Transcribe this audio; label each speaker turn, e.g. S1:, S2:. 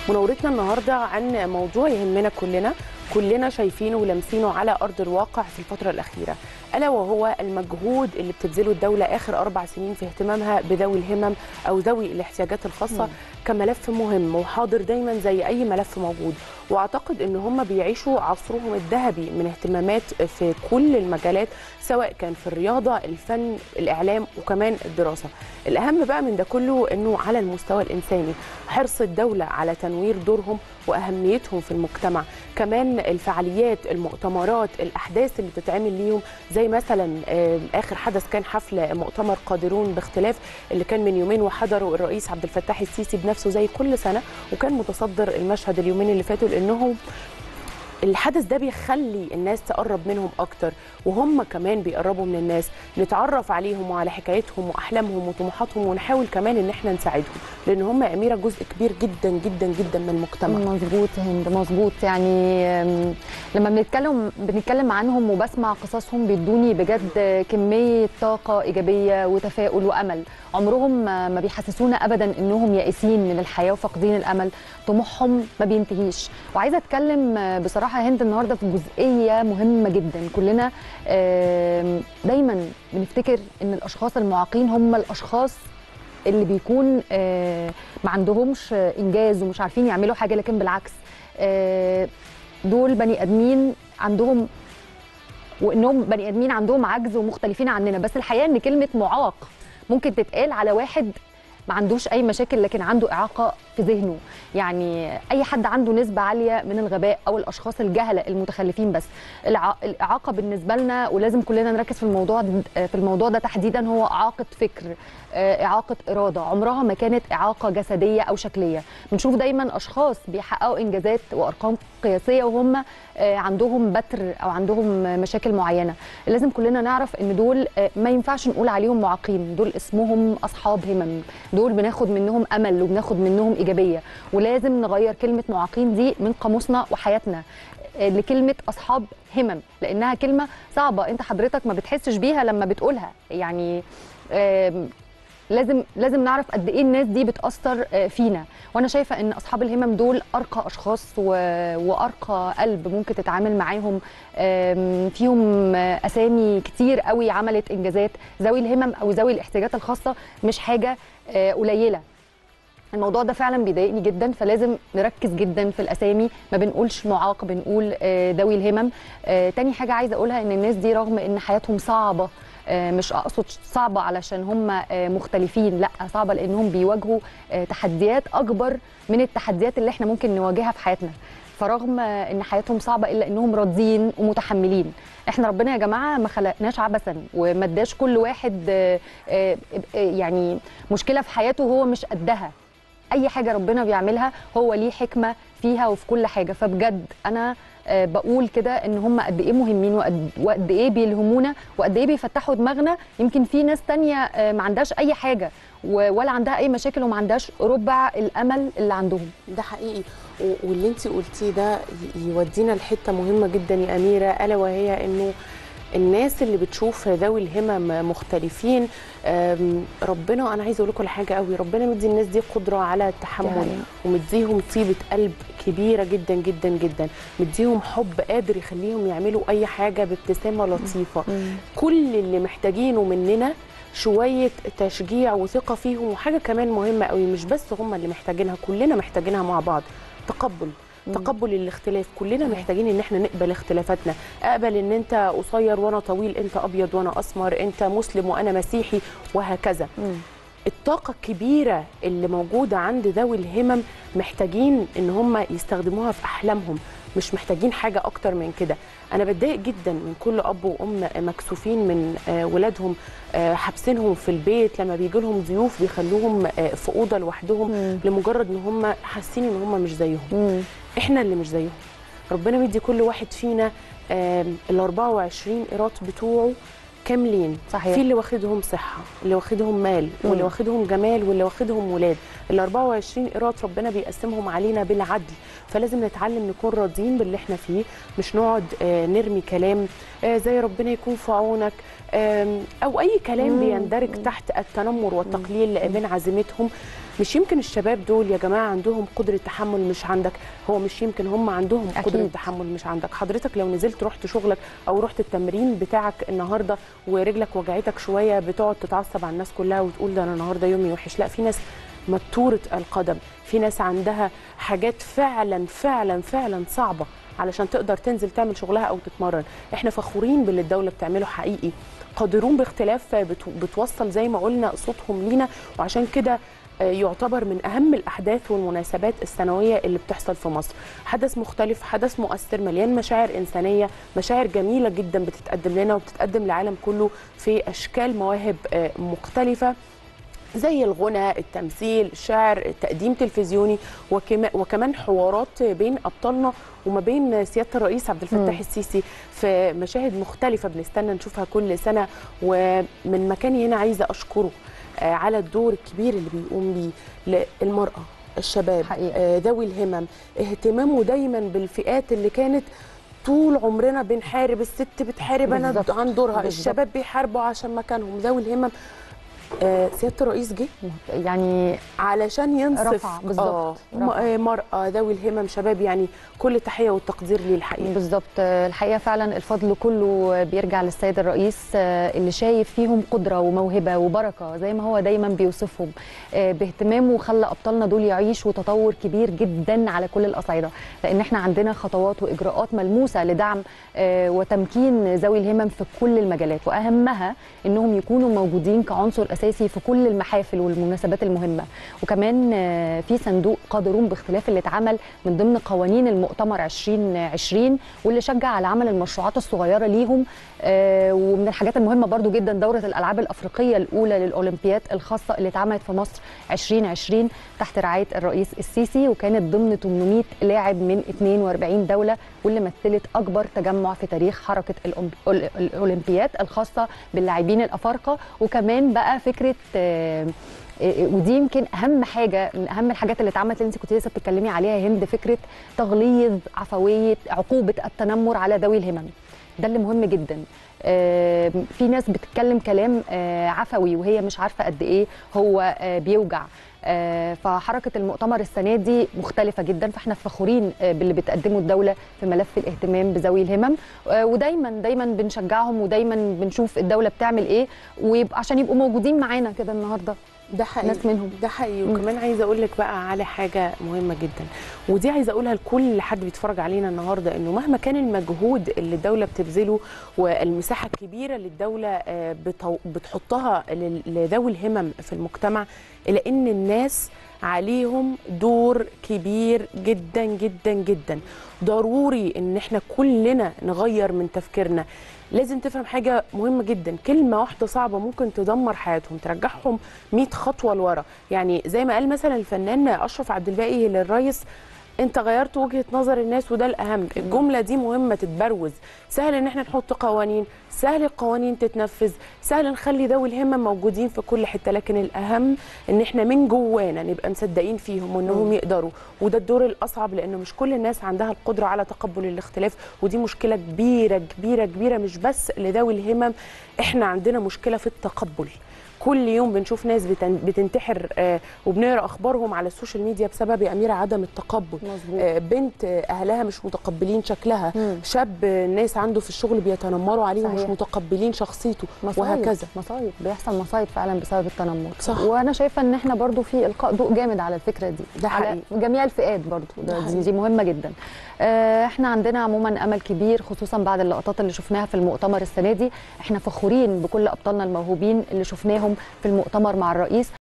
S1: مناورتنا النهارده عن موضوع يهمنا كلنا كلنا شايفينه ولامسينه على ارض الواقع في الفتره الاخيره الا وهو المجهود اللي بتبذله الدوله اخر اربع سنين في اهتمامها بذوي الهمم او ذوي الاحتياجات الخاصه كملف مهم وحاضر دايما زي اي ملف موجود واعتقد ان هم بيعيشوا عصرهم الذهبي من اهتمامات في كل المجالات سواء كان في الرياضه الفن الاعلام وكمان الدراسه الاهم بقى من ده كله انه على المستوى الانساني حرص الدوله على تنوير دورهم واهميتهم في المجتمع كمان الفعاليات المؤتمرات الاحداث اللي بتتعمل ليهم زي مثلا آه، اخر حدث كان حفل مؤتمر قادرون باختلاف اللي كان من يومين وحضره الرئيس عبد الفتاح السيسي بنفسه زي كل سنه وكان متصدر المشهد اليومين اللي فاتوا لانهم الحدث ده بيخلي الناس تقرب منهم اكتر وهم كمان بيقربوا من الناس نتعرف عليهم وعلى حكايتهم واحلامهم وطموحاتهم ونحاول كمان ان احنا نساعدهم لان هم يا اميره جزء كبير جدا جدا جدا من المجتمع
S2: مظبوط يا هند مظبوط يعني أم، لما بنتكلم بنتكلم عنهم وبسمع قصصهم بيدوني بجد كميه طاقه ايجابيه وتفاؤل وامل عمرهم ما ما بيحسسونا ابدا انهم يائسين من الحياه وفاقدين الامل طموحهم ما بينتهيش وعايزه اتكلم آه، بصراحه يا هند النهارده في جزئيه مهمه جدا كلنا آم، دايما بنفتكر ان الاشخاص المعاقين هم الاشخاص اللي بيكون آه، ما عندهمش آه، انجاز ومش عارفين يعملوا حاجه لكن بالعكس آه، دول بني ادمين عندهم وانهم بني ادمين عندهم عجز ومختلفين عننا بس الحقيقه ان كلمه معاق ممكن تتقال على واحد ما عندوش اي مشاكل لكن عنده اعاقه في ذهنه يعني اي حد عنده نسبه عاليه من الغباء او الاشخاص الجهله المتخلفين بس الع- الاعاقه بالنسبه لنا ولازم كلنا نركز في الموضوع د- في الموضوع ده تحديدا هو اعاقه فكر آه، اعاقه اراده عمرها ما كانت اعاقه جسديه او شكليه بنشوف دايما اشخاص بيحققوا انجازات وارقام قياسيه وهم آه، عندهم بتر او عندهم مشاكل معينه لازم كلنا نعرف ان دول آه، ما ينفعش نقول عليهم معاقين دول اسمهم اصحاب همم دول بناخد منهم امل وبناخد منهم ايجابيه ولازم نغير كلمه معاقين دي من قاموسنا وحياتنا آه، لكلمه اصحاب همم لانها كلمه صعبه انت حضرتك ما بتحسش بيها لما بتقولها يعني آم، لازم لازم نعرف قد ايه الناس دي بتاثر آه، فينا وانا شايفه ان اصحاب الهمم دول ارقى اشخاص و... وارقى قلب ممكن تتعامل معاهم آم، فيهم آه، اسامي كتير قوي عملت انجازات ذوي الهمم او ذوي الاحتياجات الخاصه مش حاجه آه، قليله الموضوع ده فعلا بيضايقني جدا فلازم نركز جدا في الاسامي ما بنقولش معاق بنقول آه، ذوي الهمم آه، تاني حاجه عايزه اقولها ان الناس دي رغم ان حياتهم صعبه آه، مش اقصد صعبه علشان هم آه، مختلفين لا صعبه لانهم بيواجهوا آه، تحديات اكبر من التحديات اللي احنا ممكن نواجهها في حياتنا فرغم آه، ان حياتهم صعبه الا انهم راضيين ومتحملين احنا ربنا يا جماعه ما خلقناش عبثا وما اداش كل واحد آه، آه، آه، يعني مشكله في حياته هو مش قدها اي حاجه ربنا بيعملها هو ليه حكمه فيها وفي كل حاجه فبجد انا آه، بقول كده ان هم قد ايه مهمين وقد, وقد ايه بيلهمونا وقد ايه بيفتحوا دماغنا يمكن في ناس تانية آه، ما عندهاش اي حاجه و- ولا عندها اي مشاكل وما عندهاش ربع الامل اللي عندهم
S1: ده حقيقي و- واللي انت قلتيه ده ي- يودينا لحته مهمه جدا يا اميره الا وهي انه الناس اللي بتشوف ذوي الهمم مختلفين أم، ربنا انا عايزه اقول لكم على حاجه قوي ربنا مدي الناس دي قدره على
S2: دي
S1: التحمل
S2: حقيقة.
S1: ومديهم طيبه قلب كبيره جدا جدا جدا مديهم حب قادر يخليهم يعملوا اي حاجه بابتسامه لطيفه كل اللي محتاجينه مننا شويه تشجيع وثقه فيهم وحاجه كمان مهمه قوي مش بس هم اللي محتاجينها كلنا محتاجينها مع بعض تقبل تقبل الاختلاف كلنا محتاجين ان احنا نقبل اختلافاتنا اقبل ان انت قصير وانا طويل انت ابيض وانا اسمر انت مسلم وانا مسيحي وهكذا الطاقة الكبيرة اللي موجودة عند ذوي الهمم محتاجين ان هم يستخدموها في احلامهم مش محتاجين حاجة اكتر من كده انا بتضايق جدا من كل اب وام مكسوفين من آه، ولادهم آه، حابسينهم في البيت لما بيجي لهم ضيوف بيخلوهم آه، في اوضه لوحدهم
S2: مم.
S1: لمجرد ان هم حاسين ان هم مش زيهم
S2: مم.
S1: احنا اللي مش زيهم ربنا مدي كل واحد فينا آم، ال 24 قيراط بتوعه كاملين
S2: صحيح.
S1: في اللي واخدهم صحه اللي واخدهم مال
S2: مم.
S1: واللي واخدهم جمال واللي واخدهم ولاد ال 24 قيراط ربنا بيقسمهم علينا بالعدل فلازم نتعلم نكون راضيين باللي احنا فيه مش نقعد آه، نرمي كلام آه، زي ربنا يكون في عونك آم، او اي كلام
S2: مم.
S1: بيندرج تحت التنمر والتقليل من عزيمتهم مش يمكن الشباب دول يا جماعه عندهم قدره تحمل مش عندك هو مش يمكن هم عندهم
S2: أكيد.
S1: قدره تحمل مش عندك حضرتك لو نزلت رحت شغلك او رحت التمرين بتاعك النهارده ورجلك وجعتك شويه بتقعد تتعصب على الناس كلها وتقول ده انا النهارده يومي وحش لا في ناس مطوره القدم في ناس عندها حاجات فعلا فعلا فعلا صعبه علشان تقدر تنزل تعمل شغلها او تتمرن احنا فخورين باللي الدوله بتعمله حقيقي قادرون باختلاف بت- بتوصل زي ما قلنا صوتهم لينا وعشان كده آه، يعتبر من اهم الاحداث والمناسبات السنويه اللي بتحصل في مصر حدث مختلف حدث مؤثر مليان مشاعر انسانيه مشاعر جميله جدا بتتقدم لنا وبتتقدم للعالم كله في اشكال مواهب آه، مختلفه زي الغنى التمثيل الشعر التقديم تلفزيوني وكما وكمان حوارات بين ابطالنا وما بين سياده الرئيس عبد الفتاح السيسي في مشاهد مختلفه بنستنى نشوفها كل سنه ومن مكاني هنا عايزه اشكره آه، على الدور الكبير اللي بيقوم بيه للمراه الشباب
S2: حقيقة.
S1: آه، ذوي الهمم اهتمامه دايما بالفئات اللي كانت طول عمرنا بنحارب الست بتحارب انا
S2: بالظبط.
S1: عن دورها
S2: بالظبط.
S1: الشباب بيحاربوا عشان مكانهم ذوي الهمم آه، سياده الرئيس جه
S2: يعني
S1: علشان ينصف
S2: رفع، بالظبط،
S1: آه، م-
S2: رفع.
S1: آه، مرأة ذوي الهمم شباب يعني كل تحية والتقدير ليه الحقيقة
S2: بالظبط الحقيقه فعلا الفضل كله بيرجع للسيد الرئيس آه، اللي شايف فيهم قدره وموهبه وبركه زي ما هو دايما بيوصفهم آه، باهتمامه خلى ابطالنا دول يعيشوا تطور كبير جدا على كل الاصعده لان احنا عندنا خطوات واجراءات ملموسه لدعم آه، وتمكين ذوي الهمم في كل المجالات واهمها انهم يكونوا موجودين كعنصر اساسي في كل المحافل والمناسبات المهمه وكمان آه، في صندوق قادرون باختلاف اللي اتعمل من ضمن قوانين المؤتمر 2020 واللي شجع على عمل المشروعات الصغيره ليهم آه، ومن الحاجات المهمه برضو جدا دوره الالعاب الافريقيه الاولى للاولمبياد الخاصه اللي اتعملت في مصر 2020 تحت رعايه الرئيس السيسي وكانت ضمن 800 لاعب من 42 دوله واللي مثلت اكبر تجمع في تاريخ حركه الأم- ال- الاولمبياد الخاصه باللاعبين الافارقه وكمان بقى فكره آه، إيه، ودي يمكن اهم حاجه من اهم الحاجات اللي اتعملت اللي انت كنت لسه بتتكلمي عليها يا هند فكره تغليظ عفويه عقوبه التنمر على ذوي الهمم ده اللي مهم جدا آه، في ناس بتتكلم كلام آه، عفوي وهي مش عارفه قد ايه هو آه، بيوجع آه، فحركه المؤتمر السنه دي مختلفه جدا فاحنا فخورين آه، باللي بتقدمه الدوله في ملف الاهتمام بذوي الهمم آه، ودايما دايما بنشجعهم ودايما بنشوف الدوله بتعمل ايه ويبقى عشان يبقوا موجودين معانا كده النهارده
S1: ده حقيقي
S2: ناس منهم.
S1: ده حقيقي وكمان عايزة أقول لك بقى على حاجة مهمة جدا ودي عايزة أقولها لكل حد بيتفرج علينا النهاردة إنه مهما كان المجهود اللي الدولة بتبذله والمساحة الكبيرة اللي الدولة آه، بتو- بتحطها لل- لذوي الهمم في المجتمع إلا إن الناس عليهم دور كبير جدا جدا جدا ضروري ان احنا كلنا نغير من تفكيرنا لازم تفهم حاجة مهمة جدا كلمة واحدة صعبة ممكن تدمر حياتهم ترجعهم 100 خطوة لورا يعني زي ما قال مثلا الفنان أشرف عبد الباقي للرئيس انت غيرت وجهة نظر الناس وده الأهم الجملة دي مهمة تتبروز سهل ان احنا نحط قوانين سهل القوانين تتنفذ سهل نخلي ذوي الهمة موجودين في كل حتة لكن الأهم ان احنا من جوانا نبقى مصدقين فيهم وانهم يقدروا وده الدور الأصعب لأنه مش كل الناس عندها القدرة على تقبل الاختلاف ودي مشكلة كبيرة كبيرة كبيرة مش بس لذوي الهمم احنا عندنا مشكلة في التقبل كل يوم بنشوف ناس بتن- بتنتحر آه، وبنقرا اخبارهم على السوشيال ميديا بسبب يا اميره عدم التقبل
S2: مظبوط.
S1: آه، بنت آه، اهلها مش متقبلين شكلها
S2: مم.
S1: شاب آه، الناس عنده في الشغل بيتنمروا عليه ومش
S2: صحيح.
S1: متقبلين شخصيته
S2: مصايب
S1: وهكذا
S2: مصايب بيحصل مصايب فعلا بسبب التنمر
S1: صح.
S2: وانا شايفه ان احنا برضو في القاء ضوء جامد على الفكره دي
S1: ده
S2: على
S1: حقيقي.
S2: جميع الفئات برضو
S1: ده
S2: ده دي,
S1: حقيقي.
S2: دي مهمه جدا آه، احنا عندنا عموما امل كبير خصوصا بعد اللقطات اللي شفناها في المؤتمر السنه دي احنا فخورين بكل ابطالنا الموهوبين اللي شفناهم في المؤتمر مع الرئيس